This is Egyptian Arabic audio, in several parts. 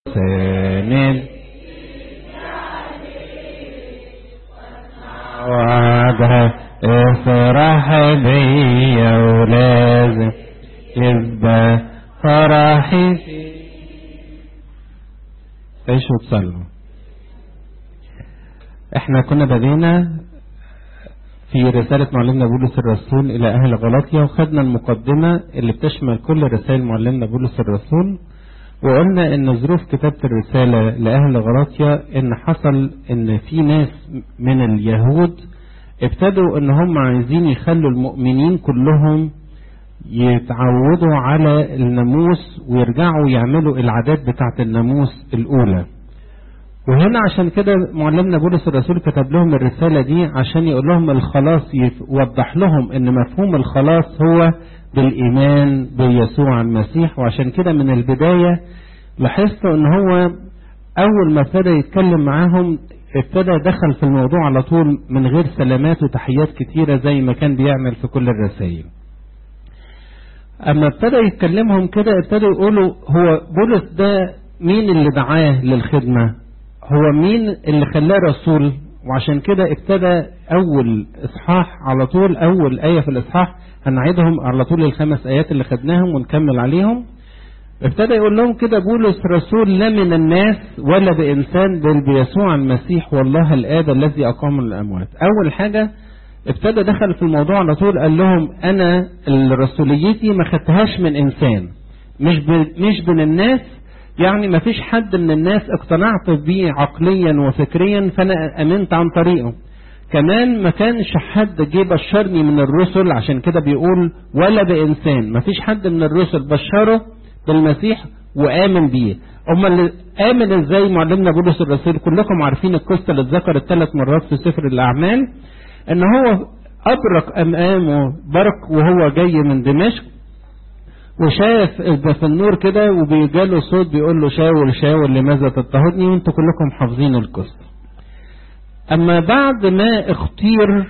سنين وعدها افرح بيا ولازم يبقى فرحي عيشوا وتصلوا احنا كنا بدينا في رسالة معلمنا بولس الرسول إلى أهل غلاطيا وخدنا المقدمة اللي بتشمل كل رسائل معلمنا بولس الرسول وقلنا إن ظروف كتابة الرسالة لأهل غلاطيا إن حصل إن في ناس من اليهود ابتدوا إن هم عايزين يخلوا المؤمنين كلهم يتعودوا على الناموس ويرجعوا يعملوا العادات بتاعت الناموس الأولى وهنا عشان كده معلمنا بولس الرسول كتب لهم الرسالة دي عشان يقول لهم الخلاص يوضح لهم ان مفهوم الخلاص هو بالإيمان بيسوع المسيح وعشان كده من البداية لاحظتوا ان هو أول ما ابتدى يتكلم معاهم ابتدى دخل في الموضوع على طول من غير سلامات وتحيات كتيرة زي ما كان بيعمل في كل الرسائل أما ابتدى يتكلمهم كده ابتدوا يقولوا هو بولس ده مين اللي دعاه للخدمة هو مين اللي خلاه رسول وعشان كده ابتدى اول اصحاح على طول اول ايه في الاصحاح هنعيدهم على طول الخمس ايات اللي خدناهم ونكمل عليهم ابتدى يقول لهم كده بولس رسول لا من الناس ولا بانسان بل بيسوع المسيح والله الاب الذي اقام من الاموات اول حاجه ابتدى دخل في الموضوع على طول قال لهم انا رسوليتي ما خدتهاش من انسان مش مش من الناس يعني ما فيش حد من الناس اقتنعت بيه عقليا وفكريا فانا امنت عن طريقه كمان ما كانش حد جه بشرني من الرسل عشان كده بيقول ولا بانسان ما فيش حد من الرسل بشره بالمسيح وامن بيه اما اللي امن ازاي معلمنا بولس الرسول كلكم عارفين القصه اللي اتذكرت ثلاث مرات في سفر الاعمال ان هو ابرق امامه برق وهو جاي من دمشق وشاف في النور كده وبيجاله صوت بيقول له شاول شاول لماذا تضطهدني وانتوا كلكم حافظين القصه اما بعد ما اختير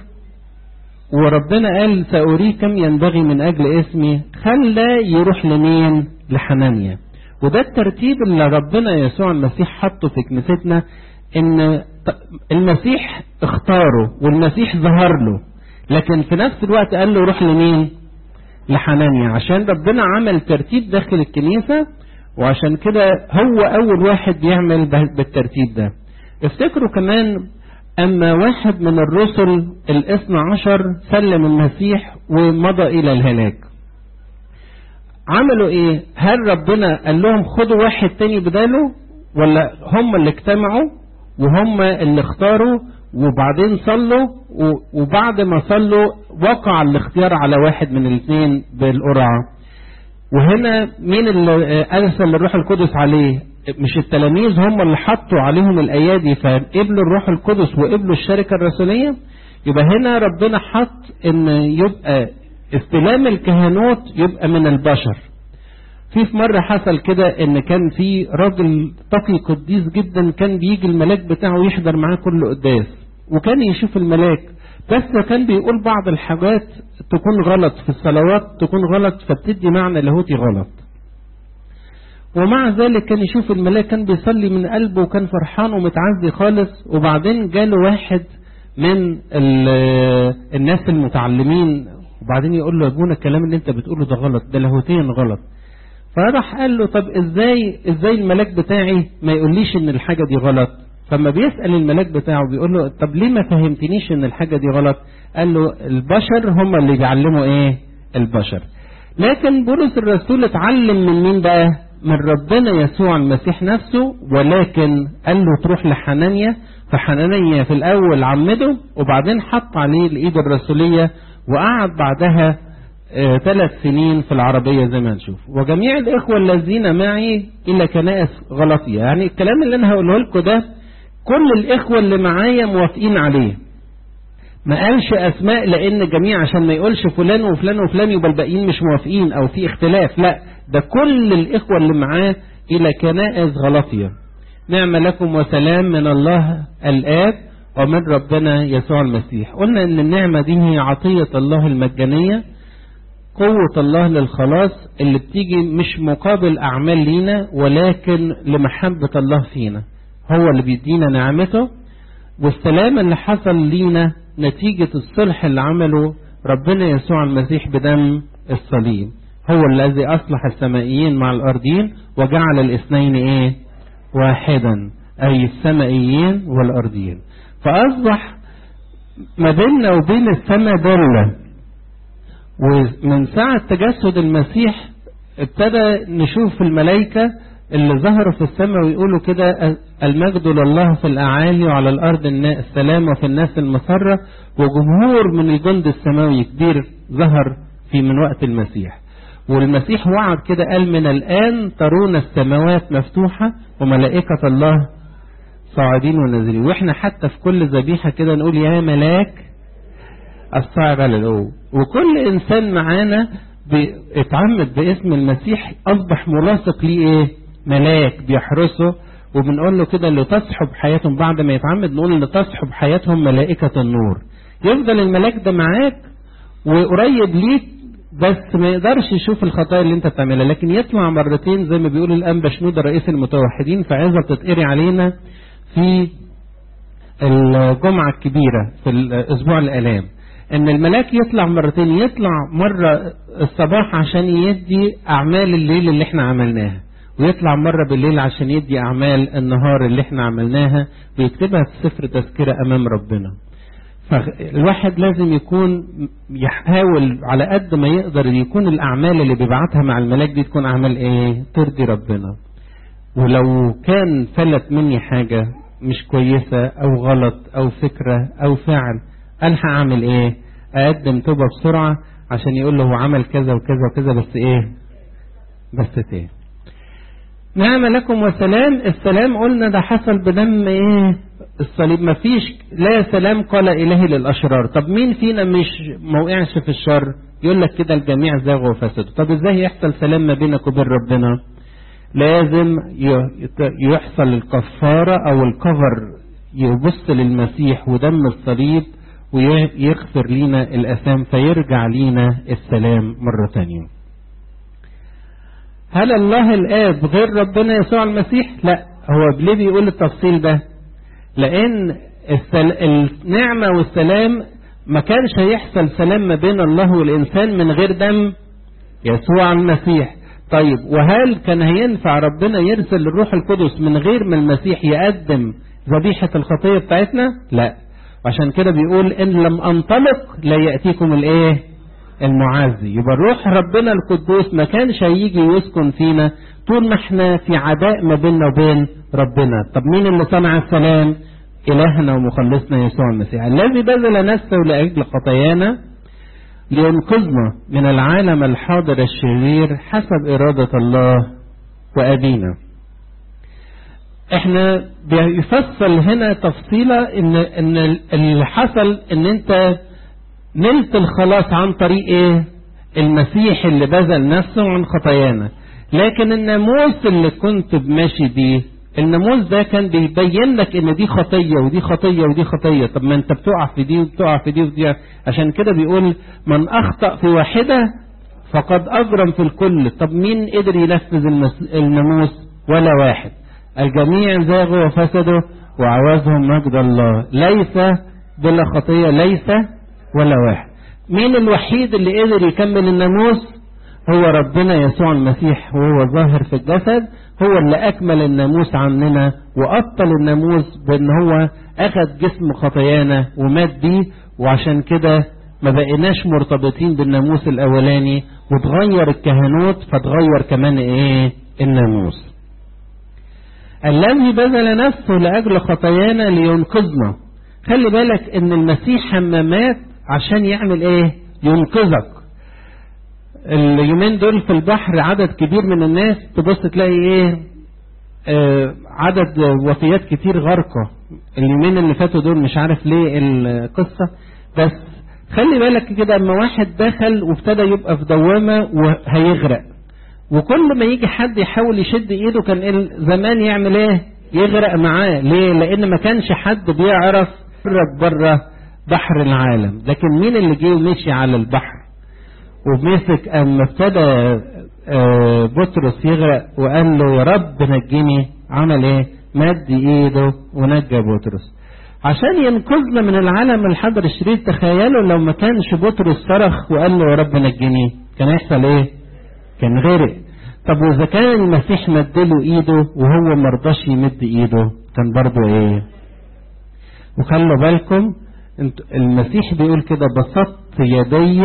وربنا قال سأريه كم ينبغي من أجل اسمي خلى يروح لمين لحنانيا وده الترتيب اللي ربنا يسوع المسيح حطه في كنيستنا ان المسيح اختاره والمسيح ظهر له لكن في نفس الوقت قال له روح لمين لحنانيا عشان ربنا عمل ترتيب داخل الكنيسة وعشان كده هو أول واحد بيعمل بالترتيب ده افتكروا كمان أما واحد من الرسل الاثنى عشر سلم المسيح ومضى إلى الهلاك عملوا ايه هل ربنا قال لهم خدوا واحد تاني بداله ولا هم اللي اجتمعوا وهم اللي اختاروا وبعدين صلوا وبعد ما صلوا وقع الاختيار على واحد من الاثنين بالقرعة وهنا مين اللي أرسل الروح القدس عليه مش التلاميذ هم اللي حطوا عليهم الأيادي فقبلوا الروح القدس وقبلوا الشركة الرسولية يبقى هنا ربنا حط ان يبقى استلام الكهنوت يبقى من البشر في في مرة حصل كده ان كان في راجل تقي قديس جدا كان بيجي الملاك بتاعه يحضر معاه كل قداس وكان يشوف الملاك بس كان بيقول بعض الحاجات تكون غلط في الصلوات تكون غلط فبتدي معنى لاهوتي غلط ومع ذلك كان يشوف الملاك كان بيصلي من قلبه وكان فرحان ومتعزي خالص وبعدين جاله واحد من الناس المتعلمين وبعدين يقول له يا ابونا الكلام اللي انت بتقوله ده غلط ده لاهوتيا غلط فراح قال له طب ازاي ازاي الملاك بتاعي ما يقوليش ان الحاجه دي غلط فما بيسال الملاك بتاعه بيقول له طب ليه ما فهمتنيش ان الحاجه دي غلط قال له البشر هم اللي بيعلموا ايه البشر لكن بولس الرسول اتعلم من مين بقى من ربنا يسوع المسيح نفسه ولكن قال له تروح لحنانيا فحنانيا في الاول عمده وبعدين حط عليه الايد الرسوليه وقعد بعدها ثلاث آه سنين في العربية زي ما نشوف وجميع الإخوة الذين معي إلى كنائس غلطية يعني الكلام اللي أنا هقوله لكم ده كل الإخوة اللي معايا موافقين عليه ما قالش أسماء لأن جميع عشان ما يقولش فلان وفلان وفلان يبقى الباقيين مش موافقين أو في اختلاف لا ده كل الإخوة اللي معاه إلى كنائس غلطية نعم لكم وسلام من الله الآب ومن ربنا يسوع المسيح قلنا ان النعمة دي هي عطية الله المجانية قوة الله للخلاص اللي بتيجي مش مقابل أعمال لينا ولكن لمحبة الله فينا هو اللي بيدينا نعمته والسلام اللي حصل لينا نتيجة الصلح اللي عمله ربنا يسوع المسيح بدم الصليب هو الذي أصلح السمائيين مع الأرضيين وجعل الاثنين إيه واحدا أي السمائيين والأرضيين فأصبح ما بيننا وبين السماء دلة ومن ساعة تجسد المسيح ابتدى نشوف الملائكة اللي ظهروا في السماء ويقولوا كده المجد لله في الأعالي وعلى الأرض السلام وفي الناس المسرة وجمهور من الجند السماوي كبير ظهر في من وقت المسيح والمسيح وعد كده قال من الآن ترون السماوات مفتوحة وملائكة الله صاعدين ونازلين واحنا حتى في كل ذبيحة كده نقول يا ملاك الصاعد على الأول وكل إنسان معانا اتعمد باسم المسيح أصبح ملاصق ليه إيه ملاك بيحرسه وبنقول له كده اللي تصحب حياتهم بعد ما يتعمد نقول اللي تصحب حياتهم ملائكة النور يفضل الملاك ده معاك وقريب ليك بس ما يقدرش يشوف الخطايا اللي انت بتعملها لكن يطلع مرتين زي ما بيقول الانبا شنودة رئيس المتوحدين في عظة بتتقري علينا في الجمعة الكبيرة في الاسبوع الالام ان الملاك يطلع مرتين يطلع مرة الصباح عشان يدي اعمال الليل اللي احنا عملناها ويطلع مرة بالليل عشان يدي اعمال النهار اللي احنا عملناها ويكتبها في سفر تذكرة امام ربنا فالواحد لازم يكون يحاول على قد ما يقدر يكون الأعمال اللي بيبعتها مع الملاك دي تكون أعمال إيه ترضي ربنا ولو كان فلت مني حاجة مش كويسة أو غلط أو فكرة أو فعل ألحق أعمل إيه أقدم توبة بسرعة عشان يقول له هو عمل كذا وكذا وكذا بس إيه بس إيه نعم لكم وسلام السلام قلنا ده حصل بدم ايه الصليب ما فيش لا سلام قال إلهي للأشرار طب مين فينا مش موقعش في الشر يقول لك كده الجميع زاغوا وفسدوا طب ازاي يحصل سلام ما بينك وبين ربنا لازم يحصل الكفارة أو الكفر يبص للمسيح ودم الصليب ويغفر لينا الأثام فيرجع لينا السلام مرة تانية هل الله الآب غير ربنا يسوع المسيح لا هو ليه بيقول التفصيل ده لأن السل... النعمة والسلام ما كانش هيحصل سلام ما بين الله والإنسان من غير دم يسوع المسيح طيب وهل كان هينفع ربنا يرسل الروح القدس من غير ما المسيح يقدم ذبيحة الخطية بتاعتنا لا عشان كده بيقول إن لم أنطلق لا يأتيكم الإيه المعزي يبقى الروح ربنا القدوس ما كانش هيجي ويسكن فينا طول ما احنا في عداء ما بيننا وبين ربنا طب مين اللي صنع السلام إلهنا ومخلصنا يسوع المسيح الذي بذل نفسه لأجل خطايانا لينقذنا من العالم الحاضر الشرير حسب إرادة الله وأبينا احنا بيفصل هنا تفصيلة ان ان اللي حصل ان انت نلت الخلاص عن طريق ايه المسيح اللي بذل نفسه عن خطايانا لكن الناموس اللي كنت ماشي بيه الناموس ده كان بيبين لك ان دي خطيه ودي خطيه ودي خطيه طب ما انت بتقع في دي وبتقع في دي ودي عشان كده بيقول من اخطا في واحده فقد اجرم في الكل طب مين قدر ينفذ الناموس ولا واحد الجميع زاغوا وفسدوا وعوزهم مجد الله ليس بلا خطيه ليس ولا واحد مين الوحيد اللي قدر يكمل الناموس هو ربنا يسوع المسيح وهو ظاهر في الجسد هو اللي أكمل الناموس عننا وأبطل الناموس بأن هو أخذ جسم خطايانا ومات بيه وعشان كده ما بقيناش مرتبطين بالناموس الأولاني وتغير الكهنوت فتغير كمان إيه الناموس الذي بذل نفسه لأجل خطايانا لينقذنا خلي بالك ان المسيح لما مات عشان يعمل ايه ينقذك اليومين دول في البحر عدد كبير من الناس تبص تلاقي ايه آه عدد وفيات كتير غرقة اليومين اللي فاتوا دول مش عارف ليه القصة بس خلي بالك كده اما واحد دخل وابتدى يبقى في دوامة وهيغرق وكل ما يجي حد يحاول يشد ايده كان زمان يعمل ايه يغرق معاه ليه لان ما كانش حد بيعرف يخرج بره بحر العالم لكن مين اللي جه ومشي على البحر ومسك اما ابتدى آه، بطرس يغرق وقال له يا رب نجني عمل ايه مد ايده ونجى بطرس عشان ينقذنا من العالم الحضر الشرير تخيلوا لو ما كانش بطرس صرخ وقال له يا رب نجني كان هيحصل ايه كان غرق طب واذا كان المسيح مدله ايده وهو مرضاش يمد ايده كان برضه ايه وخلوا بالكم انت المسيح بيقول كده بسطت يدي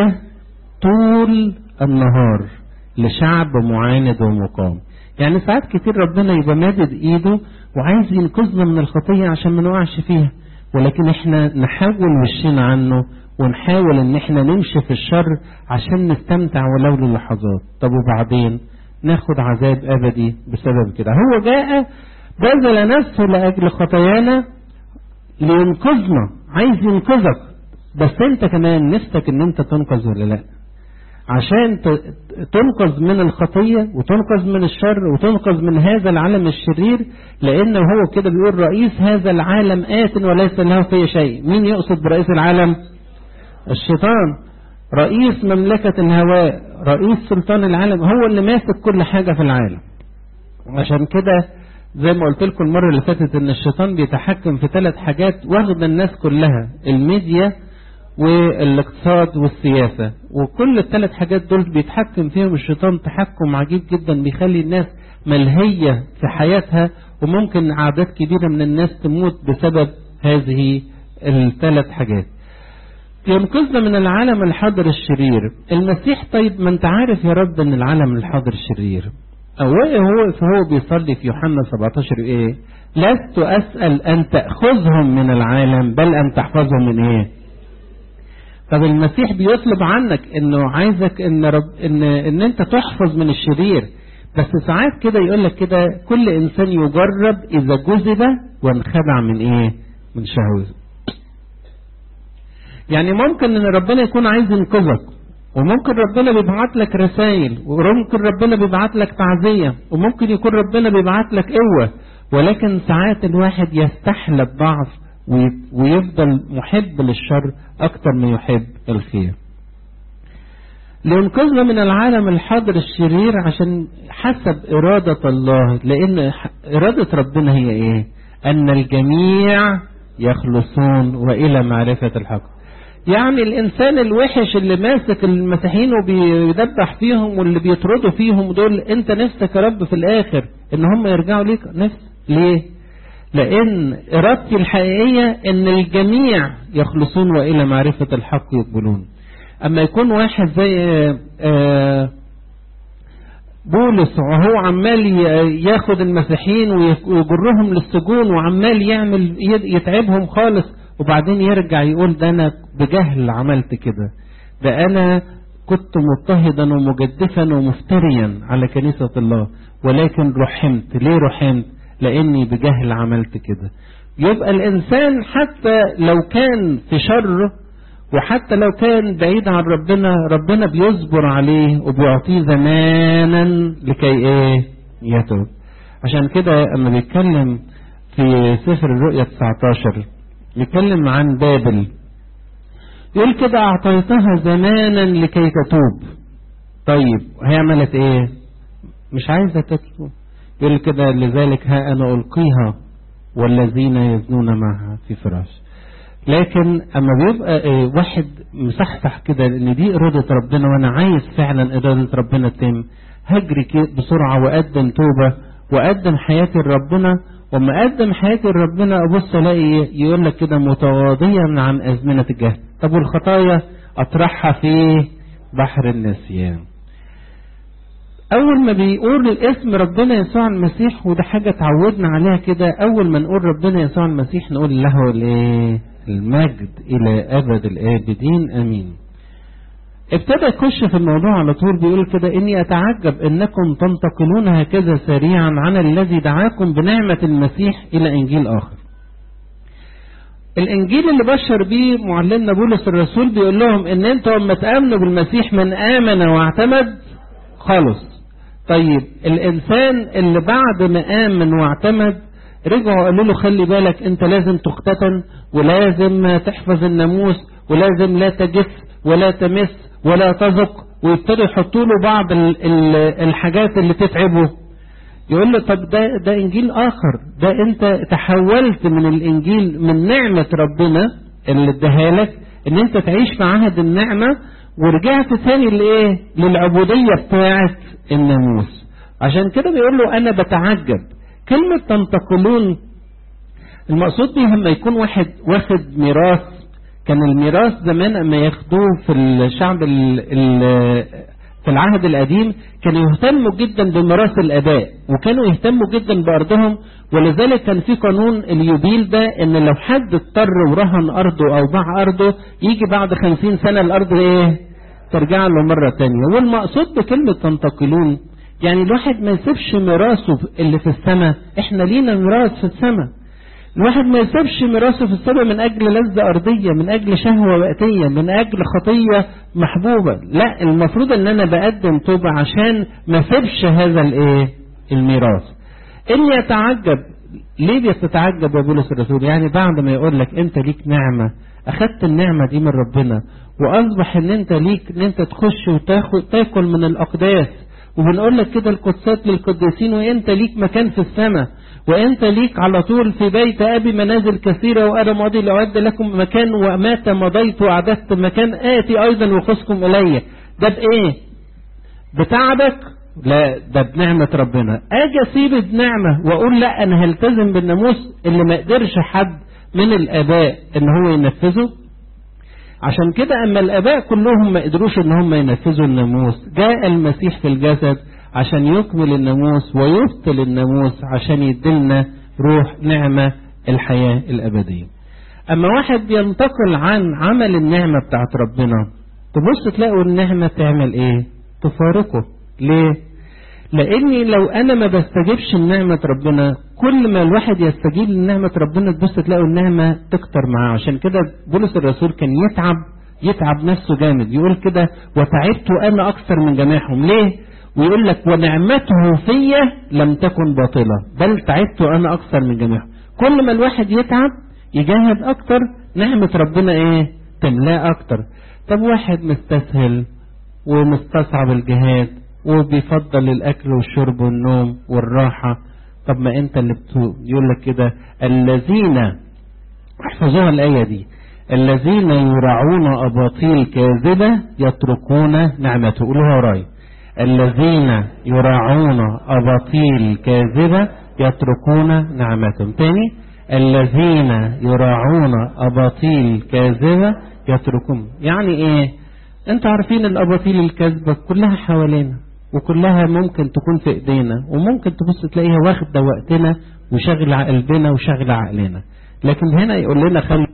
طول النهار لشعب معاند ومقام يعني ساعات كتير ربنا يبقى مادد ايده وعايز ينقذنا من الخطية عشان ما نقعش فيها ولكن احنا نحاول وشنا عنه ونحاول ان احنا نمشي في الشر عشان نستمتع ولو للحظات طب وبعدين ناخد عذاب ابدي بسبب كده هو جاء بذل نفسه لاجل خطايانا لينقذنا عايز ينقذك بس انت كمان نفسك ان انت تنقذ ولا لا عشان تنقذ من الخطية وتنقذ من الشر وتنقذ من هذا العالم الشرير لأنه هو كده بيقول رئيس هذا العالم آت وليس له في شيء مين يقصد برئيس العالم الشيطان رئيس مملكة الهواء رئيس سلطان العالم هو اللي ماسك كل حاجة في العالم عشان كده زي ما قلت لكم المرة اللي فاتت ان الشيطان بيتحكم في ثلاث حاجات واخد الناس كلها الميديا والاقتصاد والسياسة وكل الثلاث حاجات دول بيتحكم فيهم الشيطان تحكم عجيب جدا بيخلي الناس ملهية في حياتها وممكن أعداد كبيرة من الناس تموت بسبب هذه الثلاث حاجات ينقذنا من العالم الحاضر الشرير المسيح طيب ما انت عارف يا رب ان العالم الحاضر الشرير او هو فهو بيصلي في يوحنا 17 ايه لست اسال ان تاخذهم من العالم بل ان تحفظهم من ايه طب المسيح بيطلب عنك انه عايزك ان رب ان ان انت تحفظ من الشرير بس ساعات كده يقول لك كده كل انسان يجرب اذا جذب وانخدع من ايه من شهوته يعني ممكن ان ربنا يكون عايز ينقذك وممكن ربنا بيبعت لك رسائل وممكن ربنا بيبعت لك تعزية وممكن يكون ربنا بيبعت لك قوة ولكن ساعات الواحد يستحلب ضعف ويفضل محب للشر أكثر ما يحب الخير لينقذنا من العالم الحاضر الشرير عشان حسب إرادة الله لأن إرادة ربنا هي إيه أن الجميع يخلصون وإلى معرفة الحق يعني الإنسان الوحش اللي ماسك المسيحيين وبيدبح فيهم واللي بيطردوا فيهم دول أنت نفسك يا رب في الآخر إن هم يرجعوا ليك نفس ليه لأن إرادتي الحقيقية أن الجميع يخلصون وإلى معرفة الحق يقبلون أما يكون واحد زي بولس وهو عمال ياخد المسيحيين ويجرهم للسجون وعمال يعمل يتعبهم خالص وبعدين يرجع يقول ده أنا بجهل عملت كده ده أنا كنت مضطهدا ومجدفا ومفتريا على كنيسة الله ولكن رحمت ليه رحمت لاني بجهل عملت كده يبقى الانسان حتى لو كان في شر وحتى لو كان بعيد عن ربنا ربنا بيصبر عليه وبيعطيه زمانا لكي ايه يتوب عشان كده اما بيتكلم في سفر الرؤيا 19 بيتكلم عن بابل يقول كده اعطيتها زمانا لكي تتوب طيب هي عملت ايه مش عايزه تتوب يقول كده لذلك ها أنا ألقيها والذين يزنون معها في فراش لكن أما بيبقى إيه واحد مصحصح كده إن دي إرادة ربنا وأنا عايز فعلا إرادة ربنا تتم هجري بسرعة وأقدم توبة وأقدم حياتي لربنا وما أقدم حياتي لربنا أبص ألاقي يقول لك كده متواضيا عن أزمنة الجهل طب والخطايا أطرحها في بحر النسيان اول ما بيقول الاسم ربنا يسوع المسيح وده حاجه اتعودنا عليها كده اول ما نقول ربنا يسوع المسيح نقول له الايه المجد الى ابد الابدين امين ابتدى يخش في الموضوع على طول بيقول كده اني اتعجب انكم تنتقلون هكذا سريعا عن الذي دعاكم بنعمه المسيح الى انجيل اخر الانجيل اللي بشر بيه معلمنا بولس الرسول بيقول لهم ان انتوا لما تامنوا بالمسيح من امن واعتمد خلص طيب الانسان اللي بعد ما امن واعتمد رجعوا قالوا له خلي بالك انت لازم تختتن ولازم تحفظ الناموس ولازم لا تجف ولا تمس ولا تذق ويبتدوا يحطوا له بعض ال ال الحاجات اللي تتعبه يقول له طب ده ده انجيل اخر ده انت تحولت من الانجيل من نعمه ربنا اللي اداها لك ان انت تعيش في عهد النعمه ورجعت ثاني لايه للعبوديه بتاعه الناموس عشان كده بيقول له انا بتعجب كلمه تنتقلون المقصود بيها لما يكون واحد واخد ميراث كان الميراث زمان اما ياخدوه في الشعب ال ال في العهد القديم كانوا يهتموا جدا بميراث الاباء وكانوا يهتموا جدا بارضهم ولذلك كان في قانون اليوبيل ده ان لو حد اضطر ورهن ارضه او باع ارضه يجي بعد خمسين سنه الارض ايه ترجع له مره تانية والمقصود بكلمه تنتقلون يعني الواحد ما يسيبش ميراثه اللي في السماء احنا لينا ميراث في السماء الواحد ما يسيبش ميراثه في السماء من اجل لذة ارضية من اجل شهوة وقتية من اجل خطية محبوبة لا المفروض ان انا بقدم توبة عشان ما سيبش هذا الايه الميراث اني اتعجب ليه بتتعجب يا بولس الرسول يعني بعد ما يقول لك انت ليك نعمة اخدت النعمة دي من ربنا واصبح ان انت ليك ان انت تخش وتاخد تاكل من الاقداس وبنقول لك كده القدسات للقديسين وانت ليك مكان في السماء وانت ليك على طول في بيت ابي منازل كثيره وانا ماضي لاعد لكم مكان ومات مضيت واعددت مكان اتي ايضا وخذكم الي ده بايه؟ بتعبك؟ لا ده بنعمه ربنا اجي اسيب النعمه واقول لا انا هلتزم بالناموس اللي ما قدرش حد من الاباء ان هو ينفذه عشان كده اما الاباء كلهم ما قدروش ان هم ينفذوا الناموس جاء المسيح في الجسد عشان يكمل الناموس ويبطل الناموس عشان يدلنا روح نعمة الحياة الأبدية أما واحد ينتقل عن عمل النعمة بتاعت ربنا تبص تلاقوا النعمة تعمل إيه تفارقه ليه لأني لو أنا ما بستجيبش لنعمة ربنا كل ما الواحد يستجيب لنعمة ربنا تبص تلاقوا النعمة تكتر معاه عشان كده بولس الرسول كان يتعب يتعب نفسه جامد يقول كده وتعبت أنا أكثر من جميعهم ليه ويقول لك ونعمته فيا لم تكن باطلة بل تعبت أنا أكثر من جميعهم كل ما الواحد يتعب يجاهد أكتر نعمة ربنا إيه تملاه أكتر طب واحد مستسهل ومستصعب الجهاد وبيفضل الأكل والشرب والنوم والراحة طب ما أنت اللي بتقول يقول لك كده الذين احفظوها الآية دي الذين يراعون أباطيل كاذبة يتركون نعمته قولوها وراي الذين يراعون أباطيل كاذبة يتركون نعمتهم تاني الذين يراعون أباطيل كاذبة يتركون يعني ايه انتوا عارفين الأباطيل الكاذبة كلها حوالينا وكلها ممكن تكون في ايدينا وممكن تبص تلاقيها واخدة وقتنا وشغلة قلبنا وشغلة عقلنا لكن هنا يقول لنا خلي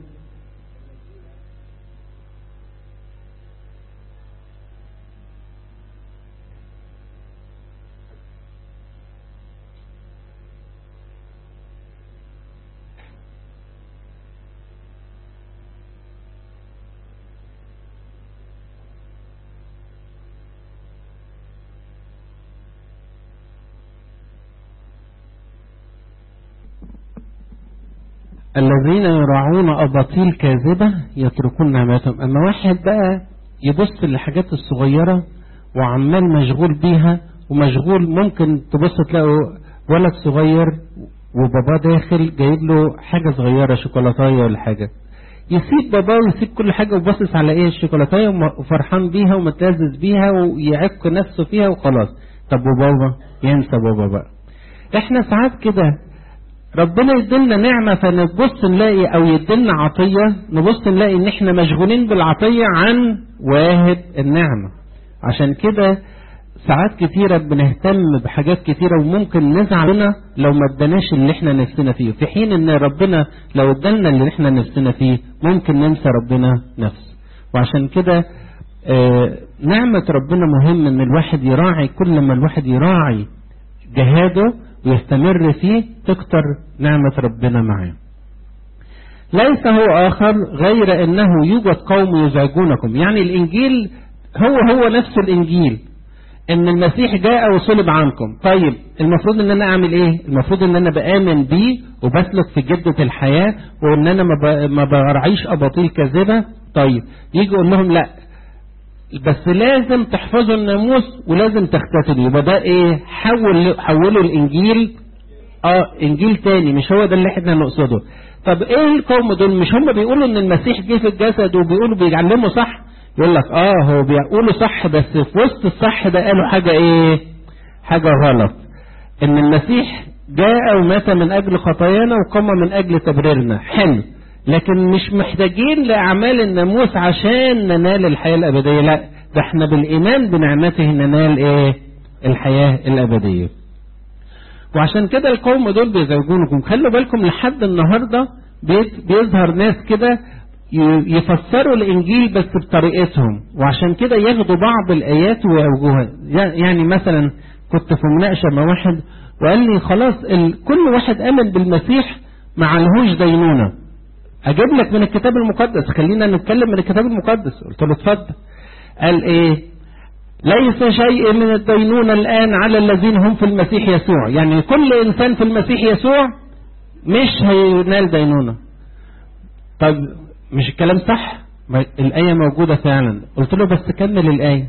الذين يراعون أباطيل كاذبة يتركون نعمتهم أما واحد بقى يبص للحاجات الصغيرة وعمال مشغول بيها ومشغول ممكن تبص تلاقوا ولد صغير وباباه داخل جايب له حاجة صغيرة شوكولاتاية ولا حاجة يسيب باباه ويسيب كل حاجة وباصص على ايه الشوكولاتاية وفرحان بيها ومتلذذ بيها ويعك نفسه فيها وخلاص طب وبابا ينسى بابا بقى احنا ساعات كده ربنا يديلنا نعمة فنبص نلاقي أو يديلنا عطية نبص نلاقي إن إحنا مشغولين بالعطية عن واهب النعمة عشان كده ساعات كتيرة بنهتم بحاجات كتيرة وممكن نزعل لو ما اداناش اللي احنا نفسنا فيه في حين ان ربنا لو ادالنا اللي احنا نفسنا فيه ممكن ننسى ربنا نفسه وعشان كده آه نعمة ربنا مهم ان الواحد يراعي كل ما الواحد يراعي جهاده ويستمر فيه تكتر نعمة ربنا معاه ليس هو آخر غير أنه يوجد قوم يزعجونكم يعني الإنجيل هو هو نفس الإنجيل ان المسيح جاء وصلب عنكم طيب المفروض ان انا اعمل ايه المفروض ان انا بامن بيه وبسلك في جدة الحياة وان انا ما برعيش اباطيل كاذبة طيب يجي يقول لهم لا بس لازم تحفظوا الناموس ولازم تختتلوا يبقى ده ايه حول حولوا الانجيل اه انجيل تاني مش هو ده اللي احنا نقصده طب ايه القوم دول مش هم بيقولوا ان المسيح جه في الجسد وبيقولوا بيعلموا صح يقول لك اه هو بيقولوا صح بس في وسط الصح ده قالوا حاجة ايه حاجة غلط ان المسيح جاء ومات من اجل خطايانا وقام من اجل تبريرنا حلو لكن مش محتاجين لاعمال الناموس عشان ننال الحياة الابدية لا ده احنا بالايمان بنعمته ننال ايه الحياة الابدية وعشان كده القوم دول بيزوجونكم خلوا بالكم لحد النهاردة بيظهر ناس كده يفسروا الانجيل بس بطريقتهم وعشان كده ياخدوا بعض الايات ويوجوها يعني مثلا كنت في مناقشه مع واحد وقال لي خلاص كل واحد امن بالمسيح ما عليهوش دينونه اجيب لك من الكتاب المقدس خلينا نتكلم من الكتاب المقدس قلت له اتفضل قال ايه ليس شيء من الدينونة الآن على الذين هم في المسيح يسوع يعني كل إنسان في المسيح يسوع مش هينال دينونة طب مش الكلام صح الآية موجودة فعلا قلت له بس كمل الآية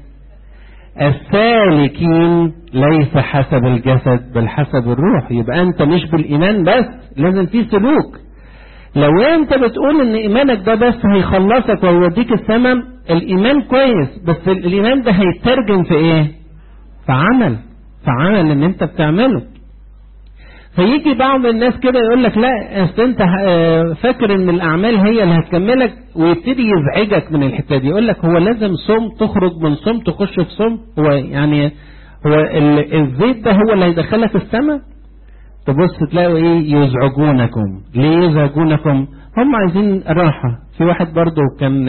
السالكين ليس حسب الجسد بل حسب الروح يبقى أنت مش بالإيمان بس لازم في سلوك لو انت بتقول ان ايمانك ده بس هيخلصك ويوديك السماء الايمان كويس بس الايمان ده هيترجم في ايه في عمل في عمل ان انت بتعمله فيجي بعض الناس كده يقول لك لا اصل انت فاكر ان الاعمال هي اللي هتكملك ويبتدي يزعجك من الحته دي يقول لك هو لازم صوم تخرج من صوم تخش في صوم هو يعني هو الزيت ده هو اللي هيدخلك السماء تبص تلاقوا ايه يزعجونكم ليه يزعجونكم هم عايزين راحة في واحد برضه كان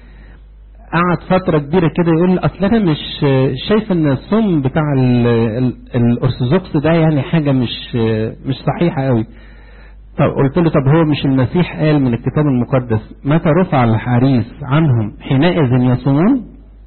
قعد فترة كبيرة كده يقول اصل انا مش شايف ان الصوم بتاع الارثوذكس ده يعني حاجة مش مش صحيحة قوي طب قلت له طب هو مش المسيح قال من الكتاب المقدس متى رفع الحريص عنهم حينئذ يصومون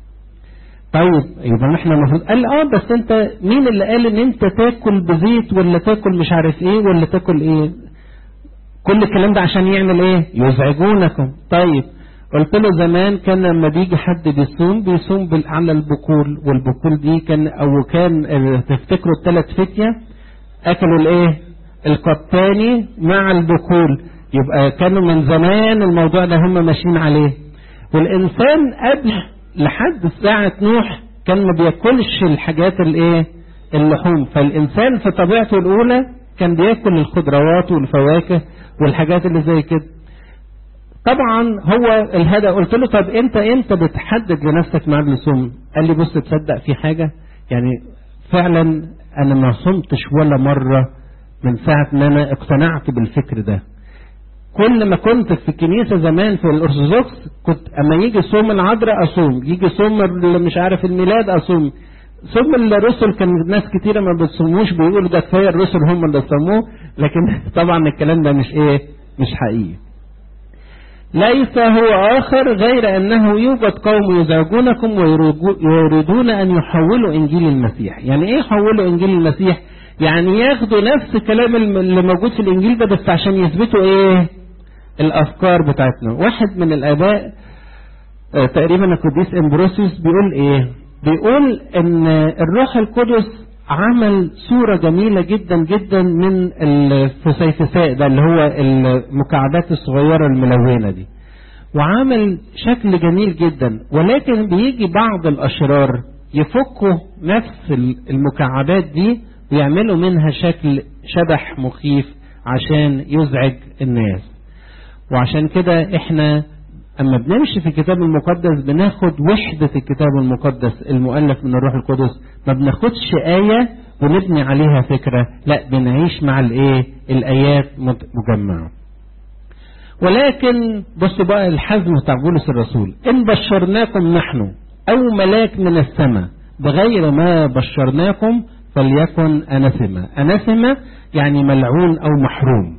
طيب يبقى احنا المفروض قال اه بس انت مين اللي قال ان انت تاكل بزيت ولا تاكل مش عارف ايه ولا تاكل ايه كل الكلام ده عشان يعمل ايه يزعجونكم طيب قلت له زمان كان لما بيجي حد بيصوم بيصوم على البقول والبقول دي كان او كان تفتكروا الثلاث فتية اكلوا الايه القطاني مع البقول يبقى كانوا من زمان الموضوع ده هم ماشيين عليه والانسان قبل لحد ساعة نوح كان ما بياكلش الحاجات الايه اللحوم فالانسان في طبيعته الاولى كان بياكل الخضروات والفواكه والحاجات اللي زي كده طبعا هو الهدى قلت له طب انت امتى بتحدد لنفسك ميعاد الصوم قال لي بص تصدق في حاجة يعني فعلا انا ما صمتش ولا مرة من ساعة ما انا اقتنعت بالفكر ده كل ما كنت في الكنيسة زمان في الأرثوذكس كنت أما يجي صوم العذراء أصوم يجي صوم مش عارف الميلاد أصوم صوم الرسل كان ناس كتيرة ما بتصوموش بيقولوا ده كفاية الرسل هم اللي صاموه لكن طبعا الكلام ده مش إيه مش حقيقي ليس هو آخر غير أنه يوجد قوم يزعجونكم ويريدون أن يحولوا إنجيل المسيح يعني إيه يحولوا إنجيل المسيح يعني ياخدوا نفس الكلام اللي موجود في الإنجيل ده بس عشان يثبتوا إيه الافكار بتاعتنا واحد من الاباء آه تقريبا القديس امبروسيوس بيقول ايه بيقول ان الروح القدس عمل صورة جميلة جدا جدا من الفسيفساء ده اللي هو المكعبات الصغيرة الملونة دي وعامل شكل جميل جدا ولكن بيجي بعض الاشرار يفكوا نفس المكعبات دي ويعملوا منها شكل شبح مخيف عشان يزعج الناس وعشان كده احنا اما بنمشي في الكتاب المقدس بناخد وحدة الكتاب المقدس المؤلف من الروح القدس ما بناخدش آية ونبني عليها فكرة لا بنعيش مع الايه الايات مجمعة ولكن بصوا بقى الحزم بتاع بولس الرسول ان بشرناكم نحن او ملاك من السماء بغير ما بشرناكم فليكن اناثما اناثما يعني ملعون او محروم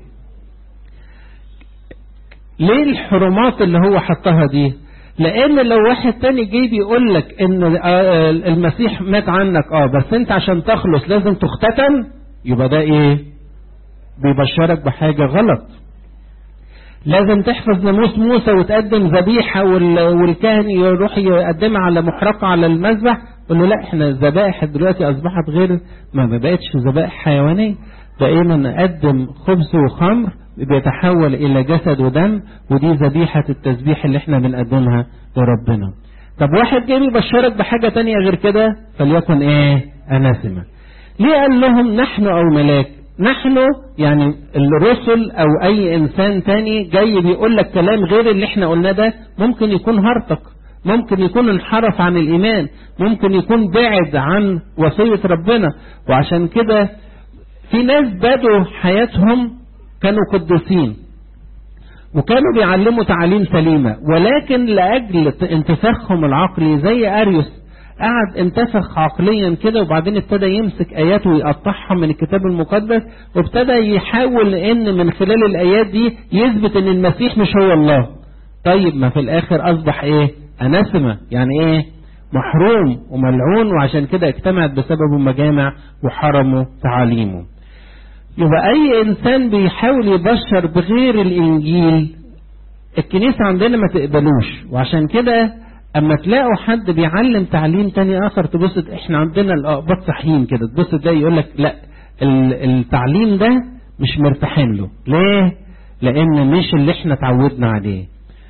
ليه الحرمات اللي هو حطها دي لان لو واحد تاني جه بيقول لك ان المسيح مات عنك اه بس انت عشان تخلص لازم تختتن يبقى ده ايه بيبشرك بحاجة غلط لازم تحفظ ناموس موسى وتقدم ذبيحة والكاهن يروح يقدمها على محرقة على المذبح قل له لا احنا الذبائح دلوقتي اصبحت غير ما بقتش ذبائح حيوانية بقينا نقدم خبز وخمر بيتحول الى جسد ودم ودي ذبيحة التسبيح اللي احنا بنقدمها لربنا طب واحد جاي يبشرك بحاجة تانية غير كده فليكن ايه اناسمة ليه قال لهم نحن او ملاك نحن يعني الرسل او اي انسان تاني جاي بيقول لك كلام غير اللي احنا قلناه ده ممكن يكون هرطق ممكن يكون انحرف عن الايمان ممكن يكون بعد عن وصية ربنا وعشان كده في ناس بدوا حياتهم كانوا قديسين وكانوا بيعلموا تعاليم سليمة ولكن لأجل انتفاخهم العقلي زي أريوس قعد انتفخ عقليا كده وبعدين ابتدى يمسك آيات ويقطعها من الكتاب المقدس وابتدى يحاول ان من خلال الآيات دي يثبت ان المسيح مش هو الله طيب ما في الآخر أصبح ايه أناسمة يعني ايه محروم وملعون وعشان كده اجتمعت بسببه مجامع وحرموا تعاليمه يبقى أي إنسان بيحاول يبشر بغير الإنجيل الكنيسة عندنا ما تقبلوش وعشان كده أما تلاقوا حد بيعلم تعليم تاني آخر تبص إحنا عندنا الأقباط صحيين كده تبص ده يقول لك لا التعليم ده مش مرتاحين له ليه؟ لأن مش اللي إحنا اتعودنا عليه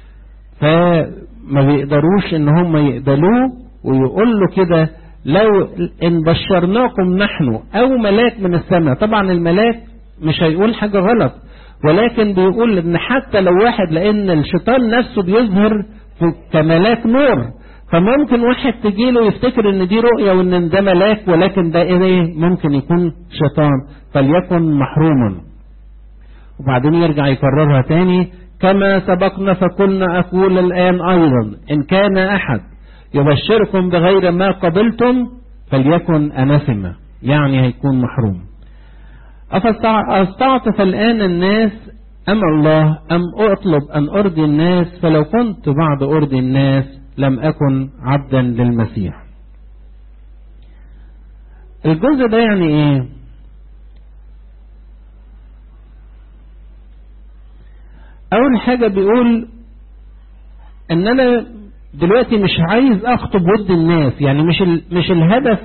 فما بيقدروش إن هم يقبلوه ويقول له كده لو ان بشرناكم نحن او ملاك من السماء طبعا الملاك مش هيقول حاجة غلط ولكن بيقول ان حتى لو واحد لان الشيطان نفسه بيظهر كملاك نور فممكن واحد تجيله يفتكر ان دي رؤية وان ده ملاك ولكن ده ايه ممكن يكون شيطان فليكن محروما وبعدين يرجع يكررها تاني كما سبقنا فكنا اقول الان ايضا ان كان احد يبشركم بغير ما قبلتم فليكن أناثمة يعني هيكون محروم أفاستعطف الآن الناس أم الله أم أطلب أن أرضي الناس فلو كنت بعد أرضي الناس لم أكن عبدا للمسيح الجزء ده يعني إيه أول حاجة بيقول إن أنا دلوقتي مش عايز اخطب ود الناس يعني مش ال... مش الهدف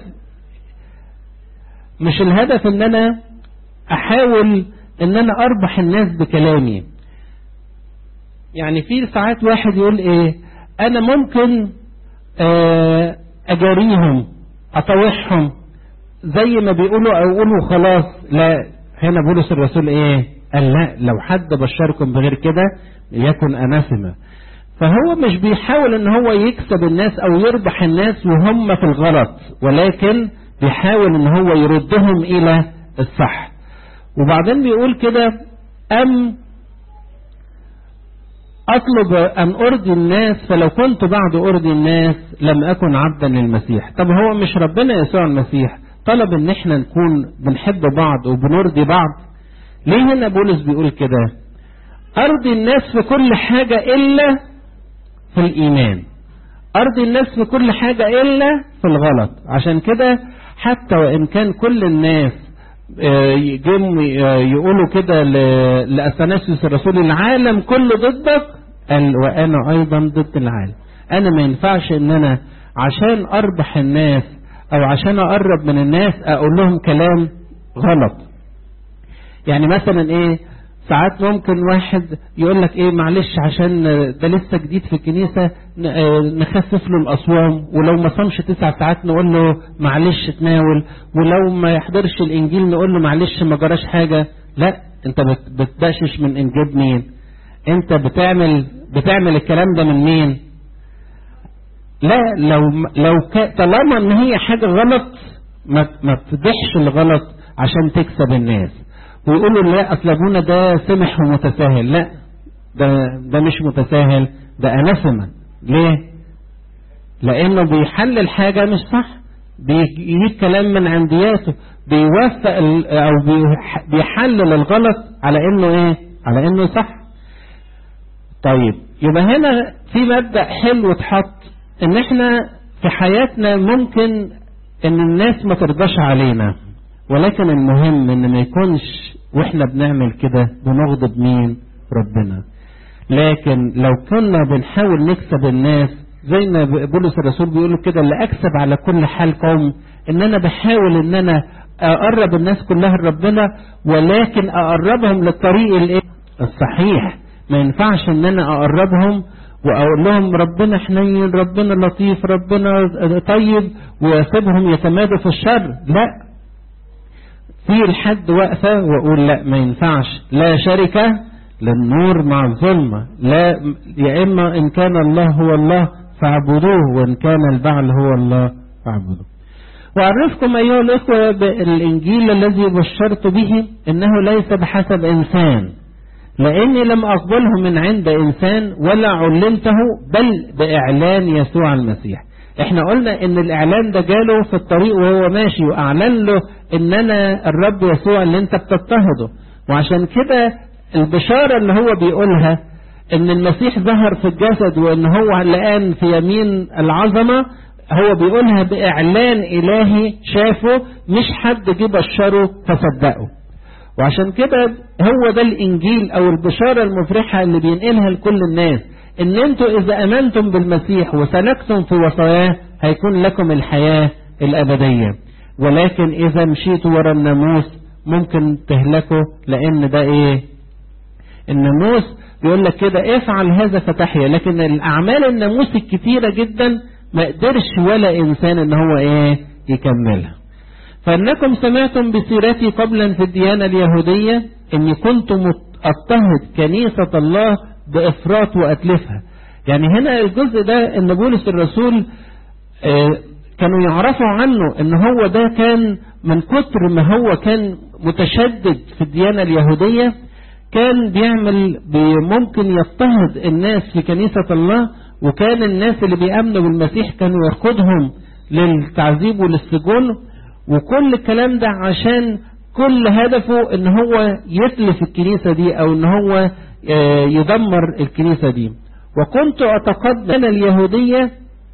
مش الهدف ان انا احاول ان انا اربح الناس بكلامي يعني في ساعات واحد يقول ايه انا ممكن آه اجاريهم اطوحهم زي ما بيقولوا او يقولوا خلاص لا هنا بولس الرسول ايه قال لا لو حد بشركم بغير كده يكن اناسمه فهو مش بيحاول ان هو يكسب الناس او يربح الناس وهم في الغلط ولكن بيحاول ان هو يردهم الى الصح وبعدين بيقول كده ام اطلب ان ارضي الناس فلو كنت بعد ارضي الناس لم اكن عبدا للمسيح طب هو مش ربنا يسوع المسيح طلب ان احنا نكون بنحب بعض وبنرضي بعض ليه هنا بولس بيقول كده ارضي الناس في كل حاجة الا في الإيمان أرضي الناس في كل حاجة إلا في الغلط عشان كده حتى وإن كان كل الناس يجم يقولوا كده لأثناسيوس الرسول العالم كله ضدك قال وأنا أيضا ضد العالم أنا ما ينفعش إن أنا عشان أربح الناس أو عشان أقرب من الناس أقول لهم كلام غلط يعني مثلا إيه ساعات ممكن واحد يقول لك ايه معلش عشان ده لسه جديد في الكنيسة نخفف له الأصوام ولو ما صامش تسع ساعات نقول له معلش تناول ولو ما يحضرش الإنجيل نقول له معلش ما جراش حاجة لا انت بتبشش من إنجيل مين انت بتعمل بتعمل الكلام ده من مين لا لو لو طالما ان هي حاجة غلط ما ما تفضحش الغلط عشان تكسب الناس ويقولوا لا اصل ابونا ده سمح ومتساهل لا ده ده مش متساهل ده انسمة ليه لانه بيحلل حاجة مش صح بيجيب كلام من عندياته بيوفق او بيحلل الغلط على انه ايه على انه صح طيب يبقى هنا في مبدأ حلو اتحط ان احنا في حياتنا ممكن ان الناس ما ترضاش علينا ولكن المهم ان ما يكونش واحنا بنعمل كده بنغضب مين ربنا لكن لو كنا بنحاول نكسب الناس زي ما بولس الرسول بيقول كده اللي اكسب على كل حال قوم ان انا بحاول ان انا اقرب الناس كلها لربنا ولكن اقربهم للطريق الايه الصحيح ما ينفعش ان انا اقربهم واقول لهم ربنا حنين ربنا لطيف ربنا طيب واسيبهم يتمادوا في الشر لا في الحد واقفه واقول لا ما ينفعش لا شركه للنور مع الظلمه لا يا اما ان كان الله هو الله فاعبدوه وان كان البعل هو الله فاعبدوه وأعرفكم أيها الإخوة بالإنجيل الذي بشرت به إنه ليس بحسب إنسان لأني لم أقبله من عند إنسان ولا علمته بل بإعلان يسوع المسيح احنا قلنا ان الاعلان ده جاله في الطريق وهو ماشي واعلن له ان انا الرب يسوع اللي انت بتضطهده وعشان كده البشارة اللي هو بيقولها ان المسيح ظهر في الجسد وان هو الان في يمين العظمة هو بيقولها بإعلان إلهي شافه مش حد جه بشره فصدقه وعشان كده هو ده الإنجيل أو البشارة المفرحة اللي بينقلها لكل الناس إن أنتوا إذا أمنتم بالمسيح وسلكتم في وصاياه هيكون لكم الحياة الأبدية ولكن إذا مشيتوا ورا الناموس ممكن تهلكوا لأن ده إيه الناموس بيقول لك كده افعل هذا فتحيا لكن الأعمال الناموس الكتيرة جدا ما قدرش ولا انسان ان هو ايه يكملها فانكم سمعتم بسيرتي قبلا في الديانة اليهودية اني كنت اضطهد كنيسة الله بافراط واتلفها يعني هنا الجزء ده ان بولس الرسول آه كانوا يعرفوا عنه ان هو ده كان من كتر ما هو كان متشدد في الديانة اليهودية كان بيعمل ممكن يضطهد الناس في كنيسة الله وكان الناس اللي بيأمنوا بالمسيح كانوا يركضهم للتعذيب وللسجون وكل الكلام ده عشان كل هدفه ان هو يتلف الكنيسة دي او ان هو يدمر الكنيسة دي وكنت اتقدم اليهودية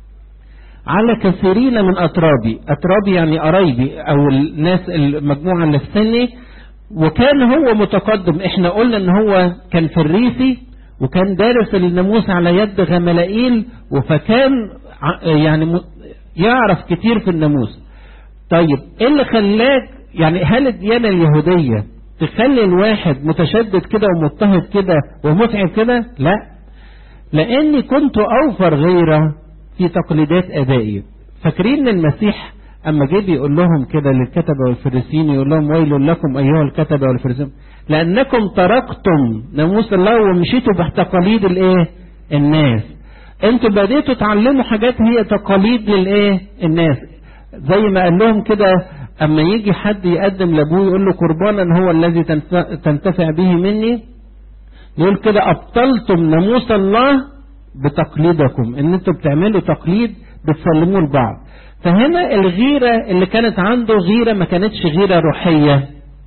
على كثيرين من اترابي اترابي يعني قرايبي او الناس المجموعة اللي في سني وكان هو متقدم احنا قلنا ان هو كان فريسي وكان دارس الناموس على يد غملائيل فكان يعني يعرف كتير في الناموس طيب ايه اللي خلاك يعني هل الديانة اليهودية تخلي الواحد متشدد كده ومضطهد كده ومتعب كده لا لاني كنت اوفر غيره في تقليدات ابائي فاكرين المسيح اما جه بيقول لهم كده للكتبه والفريسيين يقول لهم ويل لكم ايها الكتبه والفريسيين لانكم تركتم ناموس الله ومشيتوا بتقاليد الايه الناس انتوا بديتوا تعلموا حاجات هي تقاليد للايه الناس زي ما قال لهم كده اما يجي حد يقدم لابوه يقول له قربانا هو الذي تنتفع به مني يقول كده ابطلتم ناموس الله بتقليدكم ان انتوا بتعملوا تقليد بتسلموه لبعض فهنا الغيرة اللي كانت عنده غيرة ما كانتش غيرة روحية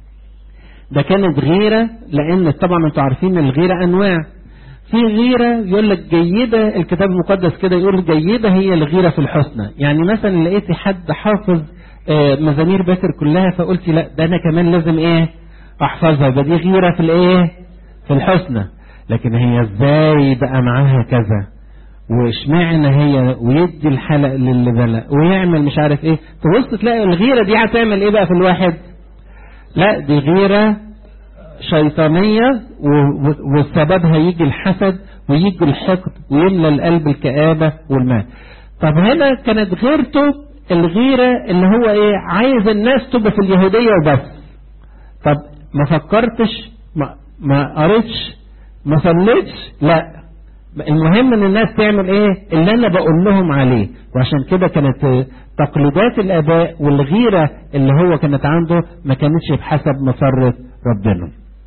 ده كانت غيرة لان طبعا انتوا عارفين الغيرة انواع في غيرة يقول لك جيدة الكتاب المقدس كده يقول جيدة هي الغيرة في الحسنى يعني مثلا لقيتي حد حافظ مزامير باكر كلها فقلت لا ده انا كمان لازم ايه احفظها ده دي غيرة في الايه في الحسنى لكن هي ازاي بقى معاها كذا واشمعنى هي ويدي الحلق للي بلق ويعمل مش عارف ايه تبص تلاقي الغيرة دي هتعمل ايه بقى في الواحد لا دي غيرة شيطانية وسببها يجي الحسد ويجي الحقد ويملى القلب الكآبة والمال طب هنا كانت غيرته الغيرة اللي هو ايه عايز الناس تبقى في اليهودية وبس طب ما فكرتش ما, ما قريتش ما صليتش لا المهم ان الناس تعمل ايه اللي انا بقول لهم عليه وعشان كده كانت تقليدات الاباء والغيرة اللي هو كانت عنده ما كانتش بحسب مسرة ربنا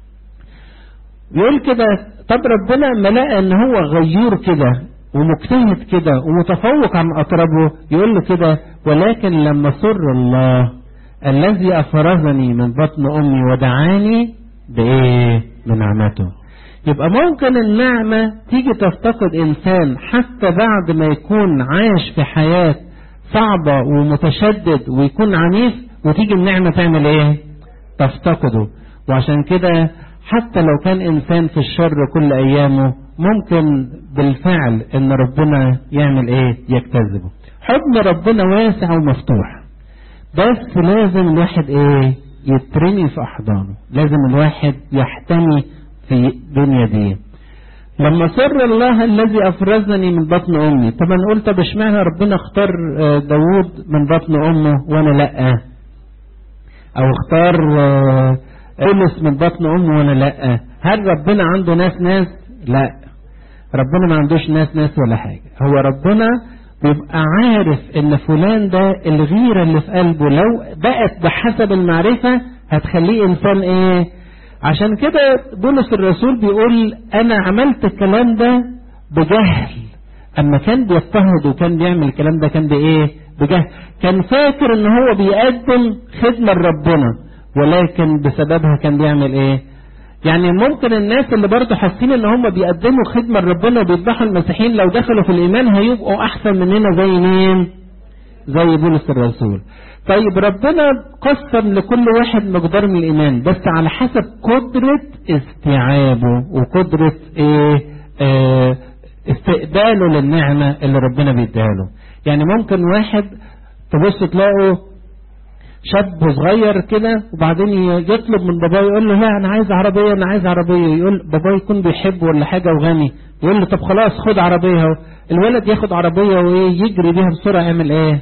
يقول كده طب ربنا ما لقى ان هو غيور كده ومجتهد كده ومتفوق عن اطرابه يقول له كده ولكن لما سر الله الذي افرزني من بطن امي ودعاني بايه بنعمته يبقى ممكن النعمة تيجي تفتقد إنسان حتى بعد ما يكون عايش في حياة صعبة ومتشدد ويكون عنيف وتيجي النعمة تعمل إيه؟ تفتقده وعشان كده حتى لو كان إنسان في الشر كل أيامه ممكن بالفعل ان ربنا يعمل ايه يجتذبه حضن ربنا واسع ومفتوح بس لازم الواحد ايه يترمي في احضانه لازم الواحد يحتمي في دنيا دي لما سر الله الذي افرزني من بطن امي طب انا قلت طب اشمعنى ربنا اختار داوود من بطن امه وانا لا او اختار اولس من بطن امه وانا لا هل ربنا عنده ناس ناس لا ربنا ما عندوش ناس ناس ولا حاجه هو ربنا بيبقى عارف ان فلان ده الغيره اللي في قلبه لو بقت بحسب المعرفه هتخليه انسان ايه عشان كده بولس الرسول بيقول انا عملت الكلام ده بجهل اما كان بيضطهد وكان بيعمل الكلام ده كان بايه بجهل كان فاكر ان هو بيقدم خدمه لربنا ولكن بسببها كان بيعمل ايه يعني ممكن الناس اللي برضه حاسين ان هم بيقدموا خدمه لربنا وبيذبحوا المسيحيين لو دخلوا في الايمان هيبقوا احسن مننا زي مين زي بولس الرسول طيب ربنا قسم لكل واحد مقدار من الايمان بس على حسب قدرة استيعابه وقدرة ايه اه استقباله للنعمة اللي ربنا بيديها له يعني ممكن واحد تبص تلاقوا شاب صغير كده وبعدين يطلب من باباه يقول له لا انا عايز عربيه انا عايز عربيه يقول باباه يكون بيحبه ولا حاجه وغني يقول له طب خلاص خد عربيه اهو الولد ياخد عربيه وايه يجري بيها بسرعه يعمل ايه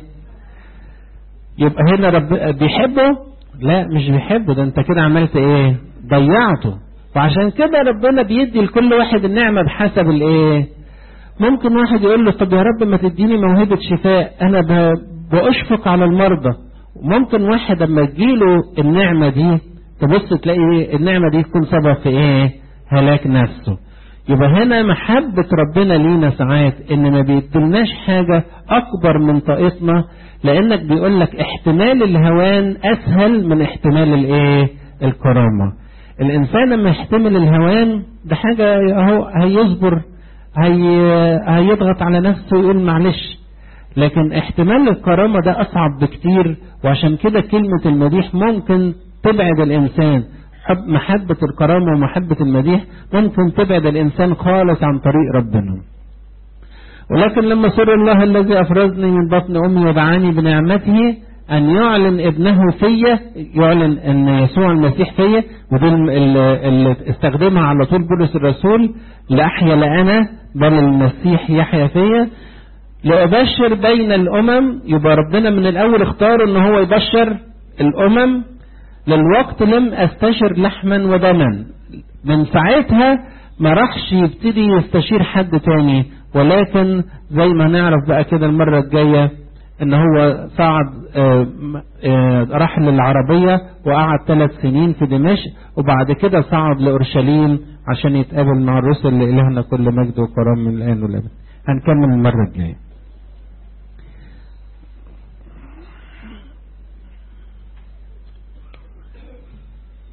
يبقى هنا رب بيحبه لا مش بيحبه ده انت كده عملت ايه ضيعته وعشان كده ربنا بيدي لكل واحد النعمه بحسب الايه ممكن واحد يقول له طب يا رب ما تديني موهبه شفاء انا بأشفق على المرضى ممكن واحد لما تجيله النعمة دي تبص تلاقي النعمة دي تكون سبب في ايه هلاك نفسه يبقى هنا محبة ربنا لينا ساعات ان ما بيدلناش حاجة اكبر من طاقتنا لانك بيقول لك احتمال الهوان اسهل من احتمال الايه الكرامة الانسان لما يحتمل الهوان ده حاجة اهو هيصبر هي هيضغط على نفسه ويقول معلش لكن احتمال الكرامة ده أصعب بكتير وعشان كده كلمة المديح ممكن تبعد الإنسان حب محبة الكرامة ومحبة المديح ممكن تبعد الإنسان خالص عن طريق ربنا ولكن لما سر الله الذي أفرزني من بطن أمي ودعاني بنعمته أن يعلن ابنه فيا يعلن أن يسوع المسيح فيا ودي اللي استخدمها على طول بولس الرسول لأحيا لأنا بل المسيح يحيا فيا لأبشر بين الأمم يبقى ربنا من الأول اختار أن هو يبشر الأمم للوقت لم أستشر لحما ودما من ساعتها ما راحش يبتدي يستشير حد تاني ولكن زي ما نعرف بقى كده المرة الجاية ان هو صعد آآ آآ راح للعربية وقعد ثلاث سنين في دمشق وبعد كده صعد لأورشليم عشان يتقابل مع الرسل لإلهنا كل مجد وكرام من الآن والأبد هنكمل المرة الجاية